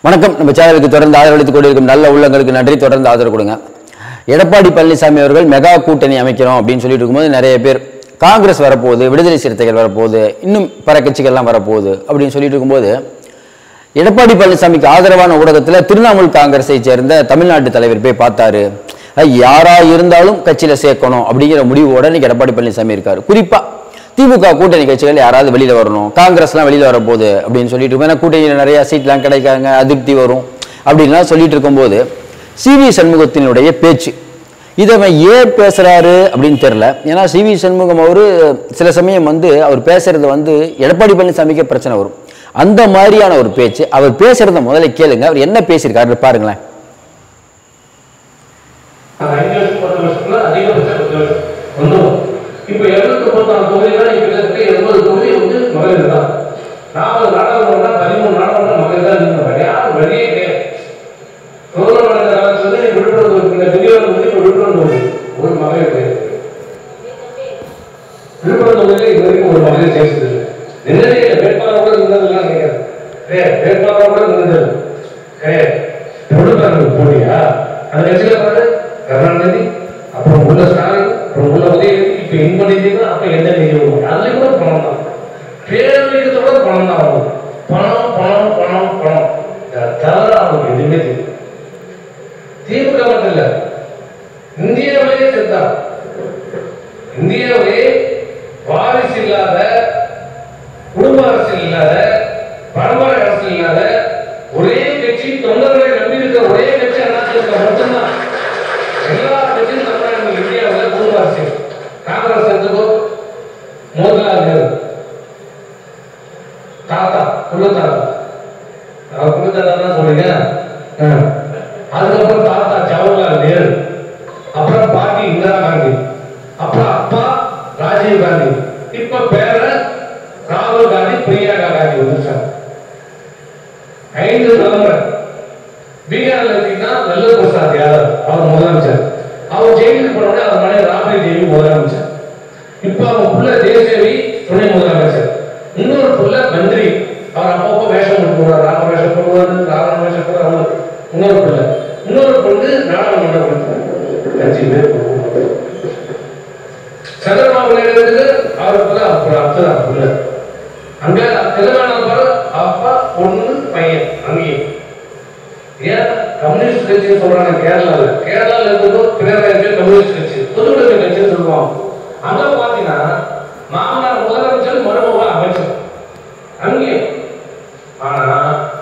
வணக்கம் நம்ம சேனலுக்கு தொடர்ந்து ஆதரவளித்துக் கொண்டிருக்கும் நல்ல உள்ளங்களுக்கு நன்றி தொடர்ந்து ஆதரவு கொடுங்க எடப்பாடி பழனிசாமி அவர்கள் மெகா கூட்டணி அமைக்கிறோம் அப்படின்னு சொல்லிட்டு இருக்கும்போது நிறைய பேர் காங்கிரஸ் வரப்போகுது விடுதலை சிறுத்தைகள் வரப்போகுது இன்னும் பிற கட்சிகள்லாம் வரப்போகுது அப்படின்னு சொல்லிட்டு இருக்கும்போது எடப்பாடி பழனிசாமிக்கு ஆதரவான ஊடகத்தில் திரிணாமுல் காங்கிரஸை சேர்ந்த தமிழ்நாட்டு தலைவர் போய் பார்த்தாரு அது யாரா இருந்தாலும் கட்சியில சேர்க்கணும் அப்படிங்கிற முடிவோட இன்னைக்கு எடப்பாடி பழனிசாமி இருக்காரு குறிப்பா திமுக கூட்டணி கட்சிகள் யாராவது வெளியில வரணும் காங்கிரஸ்லாம் வெளியில வரப்போகுது அப்படின்னு சொல்லிட்டு இருக்கும். ஏன்னா கூட்டணியில் நிறைய சீட்லாம் கிடைக்காங்க அதிருப்தி வரும் அப்படின்லாம் சொல்லிட்டு இருக்கும்போது சிவி சண்முகத்தினுடைய பேச்சு இதை அவன் ஏன் பேசுறாரு அப்படின்னு தெரியல ஏன்னா சிவி சண்முகம் அவரு சில சமயம் வந்து அவர் பேசுறது வந்து எடப்பாடி பழனிசாமிக்கே பிரச்சனை வரும் அந்த மாதிரியான ஒரு பேச்சு அவர் பேசுறத முதல்ல கேளுங்க அவர் என்ன பேசியிருக்காரு பாருங்களேன் அந்த அஞ்சு வருஷம் பத்து வருஷத்துல அதிகபட்சம் பத்து வருஷம் வந்துடும் இப்போ இருநூத்தி முப்பத்தாறு தொகுதிகள் இப்போ இருக்க எண்பது தொகுதி வந்து மகளிர் தான் நாற்பது நாடாளுமன்றம்னா பதிமூணு நாடாளுமன்ற மகளிர் தான் நிற்கிறாங்க யாரும் வெளியே கிடையாது சுதந்திரம் அடைந்த காலத்துல இருந்து நீ விழுப்புரம் தொகுதி திடீர்னு வந்து இப்போ விழுப்புரம் தொகுதி ஒரு மகளிர் கிடையாது விழுப்புரம் தொகுதியில் இது வரைக்கும் ஒரு மகளிர் ஜெயிச்சது இல்லை நிர்ணயிக்க வேட்பாளர் கூட இருந்ததெல்லாம் கிடையாது கிடையாது வேட்பாளர் கூட இருந்தது கிடையாது விழுப்புரம் போட்டியா அந்த கட்சியில பாரு கருணாநிதி அப்புறம் உள்ள ஸ்டாலின் அப்புறம் உள்ள உதயநிதி இப்ப இன்ப நிதி அப்ப எந்த நிதி வரும் அதுல கூட பணம் தான் பேரவைக்கு கூட பணம் தான் ஆகும் பணம் பணம் பணம் பணம் இதை தவிர அவங்களுக்கு எதுவுமே தெரியும் திமுக மட்டும் இல்ல இந்தியாவிலேயே செத்தான் இந்தியாவிலே வாரிசு இல்லாத குடும்ப அரசியல் இல்லாத பரம்பரை அரசியல் இல்லாத ஒரே கட்சி தொண்டர்களை நம்பி இருக்கிற ஒரே கட்சி அதிமுக மட்டும்தான் எல்லா கட்சியும் தமிழ்நாடு இந்தியாவில் குடும்ப அரசியல் காங்கிரஸ் எடுத்துக்கோ மோதிலால் நேரு தாத்தா குள்ள தாத்தா அவர் குள்ள தாத்தா தான் சொல்றீங்க ஆ. அதுக்கப்புறம் தாத்தா ஜவஹர்லால் நேரு அப்புறம் பாட்டி இந்திரா காந்தி அப்புறம் அப்பா ராஜீவ் காந்தி இப்ப பேரன் ராகுல் காந்தி பிரியங்கா காந்தி வந்துருச்சாங்க ஐந்து தலைமுறை பீகார்ல இருக்கீங்கன்னா நல்ல பிரசாத் யாதவ் அவர் முதலமைச்சர் அவர் ஜெயிலுக்கு போன உடனே அவர் மனைவி ராபரி தேவி முதலமைச்சர் இப்ப அவங்க புள்ள தேசேவி துணை முதலமைச்சர் இன்னொரு புள்ள மந்திரி அவர் அப்பப்போ வேஷம் போட்டு போடுவார் ராம வேஷம் போடுவாரு ராவண வேஷம் போடுவார் அவரு இன்னொரு புள்ள இன்னொரு பொண்ணு நாடாளுமன்ற அஞ்சு பேர் சந்திரபாபு நாயுடு அவருக்கு அப்புறம் அப்துல்லா புள்ள அங்க தெலுங்கானா பாரு அப்பா பொண்ணு பையன் அங்கேயும் ஏன் கம்யூனிஸ்ட் கட்சி சொல்றாங்க கேரளால கேரளால இருக்கிறதோ பினராயி கம்யூனிஸ்ட் கட்சி புதுக்குடிமை கட்சி சொல்லுவாங்க அங்க பாத்தீங்கன்னா மாமனார் முதலமைச்சர் மருமகன் அமைச்சர் அங்கேயும் ஆனா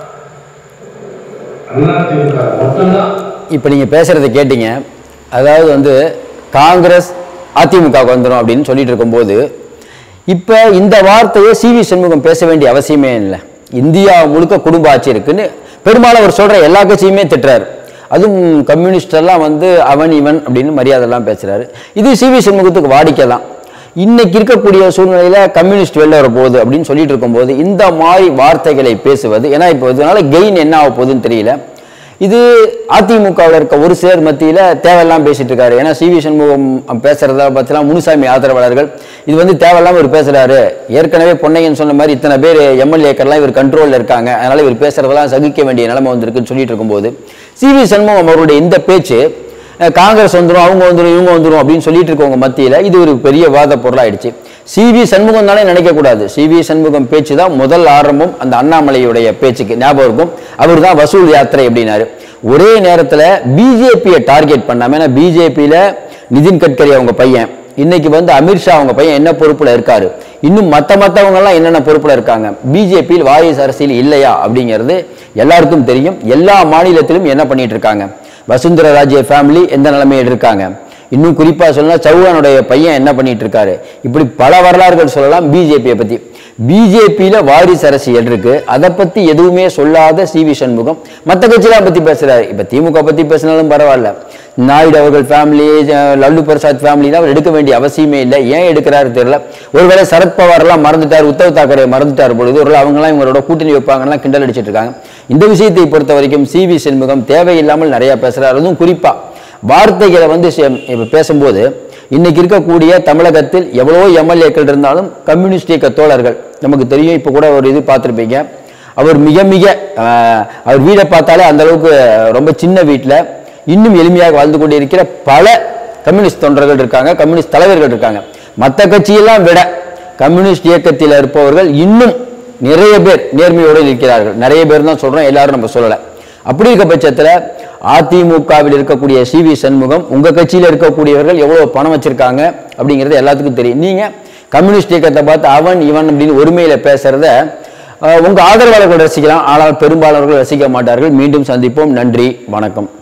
அதிமுக மட்டும்தான் இப்போ நீங்கள் பேசுகிறத கேட்டீங்க அதாவது வந்து காங்கிரஸ் அதிமுக வந்துடும் அப்படின்னு சொல்லிட்டு இருக்கும்போது இப்போ இந்த வார்த்தையை சிவி சண்முகம் பேச வேண்டிய அவசியமே இல்லை இந்தியா முழுக்க குடும்ப ஆட்சி இருக்குன்னு பெரும்பாலும் அவர் சொல்கிற எல்லா கட்சியுமே திட்டுறாரு அதுவும் கம்யூனிஸ்ட் எல்லாம் வந்து அவன் இவன் அப்படின்னு மரியாதைலாம் பேசுறாரு இது சிவி சண்முகத்துக்கு வாடிக்கை தான் இன்னைக்கு இருக்கக்கூடிய சூழ்நிலையில கம்யூனிஸ்ட் வெளில வர போகுது அப்படின்னு சொல்லிட்டு இருக்கும்போது இந்த மாதிரி வார்த்தைகளை பேசுவது ஏன்னா இப்போ இதனால கெயின் என்ன ஆக போகுதுன்னு தெரியல இது அதிமுகவில் இருக்க ஒரு சிலர் மத்தியில தேவையெல்லாம் பேசிட்டு இருக்காரு ஏன்னா சி வி சண்முகம் பேசுறத பத்திலாம் முனுசாமி ஆதரவாளர்கள் இது வந்து தேவையில்லாம இவர் பேசுறாரு ஏற்கனவே பொன்னையன் சொன்ன மாதிரி இத்தனை பேர் எம்எல்ஏக்கர்லாம் இவர் கண்ட்ரோல்ல இருக்காங்க அதனால இவர் பேசுறதெல்லாம் சகிக்க வேண்டிய நிலைமை வந்திருக்குன்னு சொல்லிட்டு இருக்கும்போது சி வி சண்முகம் அவருடைய இந்த பேச்சு அஹ், காங்கிரஸ் வந்துரும் அவங்க வந்துரும் இவங்க வந்துரும் அப்படின்னு சொல்லிட்டு இருக்கவங்க மத்தியில இது ஒரு பெரிய வாத பொருளாயிடுச்சு சி வி சண்முகம் தானே நினைக்க கூடாது சி வி சண்முகம் பேச்சு தான் முதல் ஆரம்பம் அந்த அண்ணாமலையுடைய பேச்சுக்கு ஞாபகம் இருக்கும் அவர் தான் வசூல் யாத்திரை அப்படின்னாரு ஒரே நேரத்துல பிஜேபியை டார்கெட் பண்ணாம ஏன்னா பிஜேபியில நிதின் கட்கரி அவங்க பையன் இன்னைக்கு வந்து அமித்ஷா அவங்க பையன் என்ன பொறுப்புல இருக்காரு இன்னும் மத்த மத்தவங்க எல்லாம் என்னென்ன பொறுப்புல இருக்காங்க பிஜேபியில் வாரிசு அரசியல் இல்லையா அப்படிங்கிறது எல்லாருக்கும் தெரியும் எல்லா மாநிலத்திலும் என்ன பண்ணிட்டு இருக்காங்க வசுந்தர ராஜே ஃபேமிலி எந்த நிலைமையில் இருக்காங்க இன்னும் குறிப்பா சொல்லணும்னா சௌஹானுடைய பையன் என்ன பண்ணிட்டு இருக்காரு இப்படி பல வரலாறுகள் சொல்லலாம் பிஜேபியை பத்தி பிஜேபியில வாரிசு அரசியல் இருக்கு அதை பத்தி எதுவுமே சொல்லாத சி வி சண்முகம் மற்ற கட்சியெல்லாம் பத்தி பேசுறாரு இப்ப திமுக பத்தி பேசினாலும் பரவாயில்ல நாயுடு அவர்கள் ஃபேமிலி லல்லு பிரசாத் ஃபேமிலி தான் அவர் எடுக்க வேண்டிய அவசியமே இல்லை ஏன் எடுக்கிறாரு தெரியல ஒருவேளை சரத்பவார் எல்லாம் மறந்துட்டார் உத்தவ் தாக்கரே மறந்துட்டார் பொழுது ஒருவேளை அவங்கெல்லாம் இவங்களோட கூட்டணி வைப்பாங்கலாம் கிண்டல் அடிச்சிட்டு இருக்காங்க இந்த விஷயத்தை பொறுத்த வரைக்கும் சி வி சண்முகம் தேவையில்லாமல் நிறைய பேசுறாரு அதுவும் குறிப்பா வார்த்தைகளை வந்து சே- இப்ப பேசும்போது இன்னைக்கு இருக்கக்கூடிய தமிழகத்தில் எவ்வளவோ எம்எல்ஏக்கள் இருந்தாலும் கம்யூனிஸ்ட் இயக்க தோழர்கள் நமக்கு தெரியும் இப்போ கூட ஒரு இது பார்த்துருப்பீங்க அவர் மிக மிக அஹ், அவர் வீடை பார்த்தாலே அந்த அளவுக்கு ரொம்ப சின்ன வீட்டில் இன்னும் எளிமையாக வாழ்ந்து கொண்டிருக்கிற பல கம்யூனிஸ்ட் தொண்டர்கள் இருக்காங்க கம்யூனிஸ்ட் தலைவர்கள் இருக்காங்க மற்ற கட்சியெல்லாம் விட கம்யூனிஸ்ட் இயக்கத்தில் இருப்பவர்கள் இன்னும் நிறைய பேர் நேர்மையோடு இருக்கிறார்கள் நிறைய பேர் தான் சொல்றோம் எல்லாரும் நம்ம சொல்லலை அப்படி இருக்க பட்சத்தில் அதிமுகவில் இருக்கக்கூடிய சி வி சண்முகம் உங்க கட்சியில் இருக்கக்கூடியவர்கள் எவ்வளவு பணம் வச்சிருக்காங்க அப்படிங்கிறது எல்லாத்துக்கும் தெரியும் நீங்க கம்யூனிஸ்ட் இயக்கத்தை பார்த்து அவன் இவன் அப்படின்னு ஒருமையில பேசுறத அஹ், உங்க ஆதரவாளர்கள் ரசிக்கலாம் ஆனால் பெரும்பாலானவர்கள் ரசிக்க மாட்டார்கள் மீண்டும் சந்திப்போம் நன்றி வணக்கம்